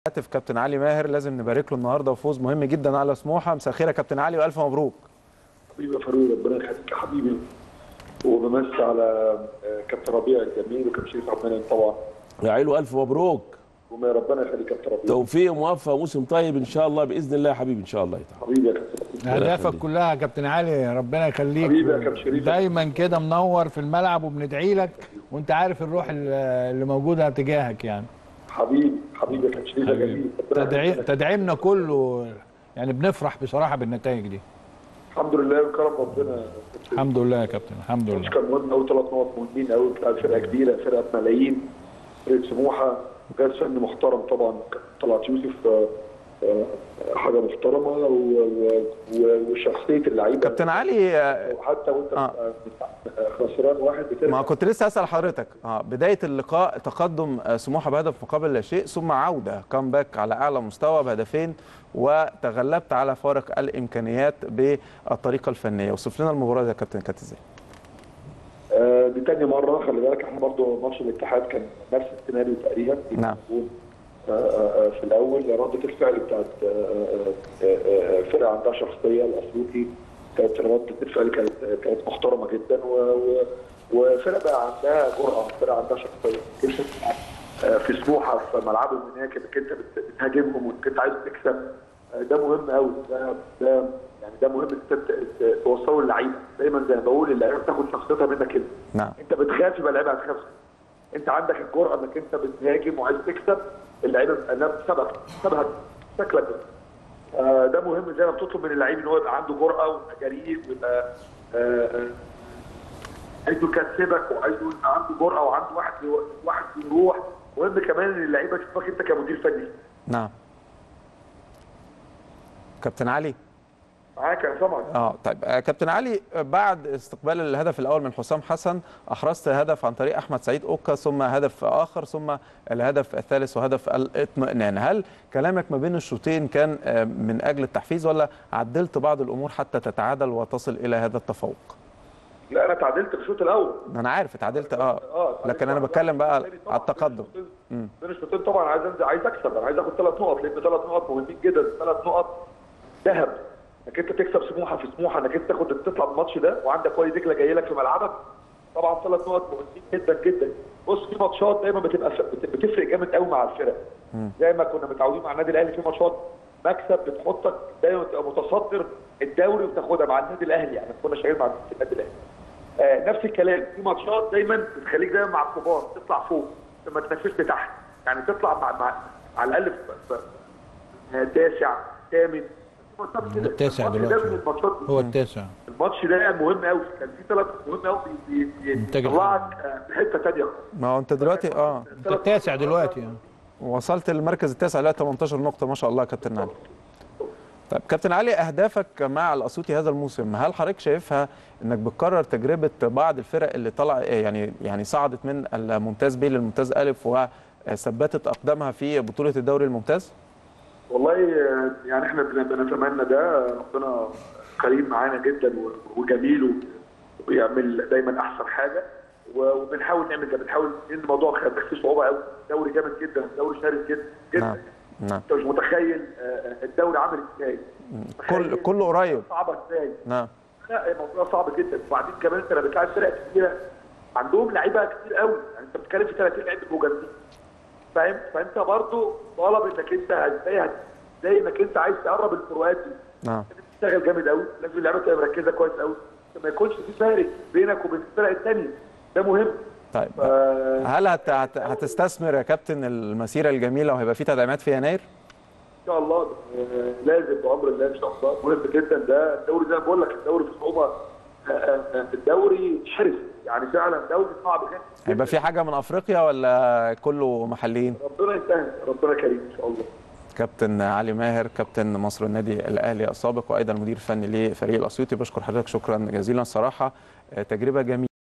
هاتف كابتن علي ماهر لازم نبارك له النهارده وفوز مهم جدا على سموحه مساء الخير يا كابتن علي والف مبروك حبيبي يا فاروق ربنا يخليك يا حبيبي وبمسي على آه، كابتن ربيع الجميل وكابتن شريف عبد المنعم طبعا يا عيلو الف مبروك وما ربنا يخليك كابتن ربيع توفيق موفق موسم طيب ان شاء الله باذن الله يا حبيبي ان شاء الله تعالى حبيبي يا كابتن ربيع. اهدافك يخليك. كلها يا كابتن علي ربنا يخليك حبيبي يا كابتن شريف. دايما كده منور في الملعب وبندعي لك وانت عارف الروح اللي اللي موجوده تجاهك يعني حبيبي حبيبي يا كابتن شريف يا جميل ربنا تدعي يخليك. تدعيمنا كله يعني بنفرح بصراحه بالنتائج دي الحمد لله وكرم ربنا الحمد لله يا كابتن الحمد ماتش لله كان مهم قوي ثلاث نقط مهمين قوي بتلعب فرقه كبيره فرقه ملايين فرقه سموحه وجهاز فني محترم طبعا طلعت يوسف آه، آه، حاجه محترمه و- و- و- وشخصيه اللعيبه كابتن علي آه، وحتى وانت آه. آه. خسران واحد ما بترجع كنت لسه اسال حضرتك اه بدايه اللقاء تقدم آه، سموحه بهدف مقابل لا شيء ثم عوده كامباك على اعلى مستوى بهدفين وتغلبت على فارق الامكانيات بالطريقه الفنيه وصف لنا المباراه دي يا كابتن كانت ازاي آه، دي تاني مرة خلي بالك احنا برضو ماتش الاتحاد كان نفس السيناريو تقريبا نعم. آه، آه، آه، في الأول ردة الفعل بتاعت آه، آه، آه، آه، فرقة عندها شخصية الأسيوطي كانت ردة الفعل كانت كانت محترمة جدا و- و- وفرقة بقى عندها جرأة فرقة عندها شخصية انت آه، في سموحة في ملعبهم هناك انك انت بت- بتهاجمهم وانك انت عايز تكسب آه، ده مهم قوي ده ده يعني ده مهم انك انت ت- توصله للعيبه دايما زي ما بقول اللعيبه بتاخد شخصيتها منك انت نعم انت بتخاف يبقى اللعيبه هتخاف انت عندك الجرأه انك انت بتهاجم وعايز تكسب اللعيبه انا سبق سبقك شكلك آه ده مهم زي ما بتطلب من اللعيب ان هو يبقى عنده جرأه ويبقى جريء ويبقى آه آه عايزه يكسبك وعايزه يبقى عنده جرأه وعنده واحد واحد يروح مهم كمان ان اللعيبه تشوفك انت كمدير فني نعم كابتن علي معاك يا طبعا اه طيب آه، كابتن علي آه، بعد استقبال الهدف الاول من حسام حسن احرزت هدف عن طريق احمد سعيد اوكا ثم هدف اخر ثم الهدف الثالث وهدف الاطمئنان هل كلامك ما بين الشوطين كان آه، من اجل التحفيز ولا عدلت بعض الامور حتى تتعادل وتصل الى هذا التفوق لا انا تعادلت في الشوط الاول انا عارف اتعادلت اه اه لكن انا بتكلم بقى على التقدم بين الشوطين طبعا عايز انزل عايز اكسب انا عايز اخد ثلاث نقط لان ثلاث نقط مهمين جدا ثلاث نقط ذهب انك انت تكسب سموحه في سموحه انك انت تاخد تطلع بالماتش ده وعندك وادي دجله جاي لك في ملعبك طبعا ثلاث نقط مهمين جدا جدا بص في ماتشات دايما بتبقى بت- بتفرق جامد قوي مع الفرق زي ما كنا متعودين مع النادي الاهلي في ماتشات مكسب بتحطك دايما تبقى متصدر الدوري وتاخدها مع النادي الاهلي يعني كنا شغالين مع النادي الاهلي آه نفس الكلام في ماتشات دايما بتخليك دايما مع الكبار تطلع فوق لما تنافسش تحت يعني تطلع مع, مع على الاقل في- في- آه، تاسع ثامن في ماتشات كده. التاسع الماتش ده دلوقتي. من الماتشات دي. هو التاسع الماتش ده مهم قوي كان في ثلاث مهم قوي بي- بي- إنتاج بيطلعك آه، في حته ثانيه ما هو انت دلوقتي اه انت التاسع دلوقتي يعني. وصلت للمركز التاسع لا 18 نقطه ما شاء الله يا كابتن علي طيب كابتن علي اهدافك مع الاسيوطي هذا الموسم هل حضرتك شايفها انك بتكرر تجربه بعض الفرق اللي طلع يعني يعني صعدت من الممتاز ب للممتاز الف وثبتت اقدامها في بطوله الدوري الممتاز؟ والله آه، يعني احنا بن- بنتمنى ده ربنا كريم معانا جدا و- وجميل و- وبيعمل دايما احسن حاجه و- وبنحاول نعمل ده بنحاول لان الموضوع خ- فيه صعوبه قوي دوري جامد جدا دوري شرس جدا نعم جدا نعم انت مش متخيل آه، الدوري عامل ازاي كل متخيل كله قريب صعبه ازاي نعم لا الموضوع صعب جدا وبعدين كمان انت لما بتلعب فرق كبيره عندهم لعيبه كتير قوي يعني انت بتتكلم في 30 لعيب بيبقوا جامدين فاهم فانت برضو طالب انك انت ازاي هت- ازاي انك انت عايز تقرب الفروقات دي نعم لازم تشتغل جامد قوي لازم اللعيبه تبقى مركزه كويس قوي عشان ما يكونش في فارق بينك وبين الفرق الثانيه ده مهم طيب آه، هل هت... هت... هتستثمر يا كابتن المسيره الجميله وهيبقى في تدعيمات في يناير؟ ان شاء الله آه، لازم بامر الله ان شاء الله مهم جدا ده الدوري زي ما بقول لك الدوري في صعوبه آه، آه، الدوري شرس يعني فعلا دوري صعب جدا هيبقى في حاجه من افريقيا ولا كله محليين؟ ربنا يسهل ربنا كريم ان شاء الله كابتن علي ماهر كابتن مصر النادي الاهلي السابق وايضا مدير فني لفريق الاسيوطي بشكر حضرتك شكرا جزيلا صراحه آه، تجربه جميله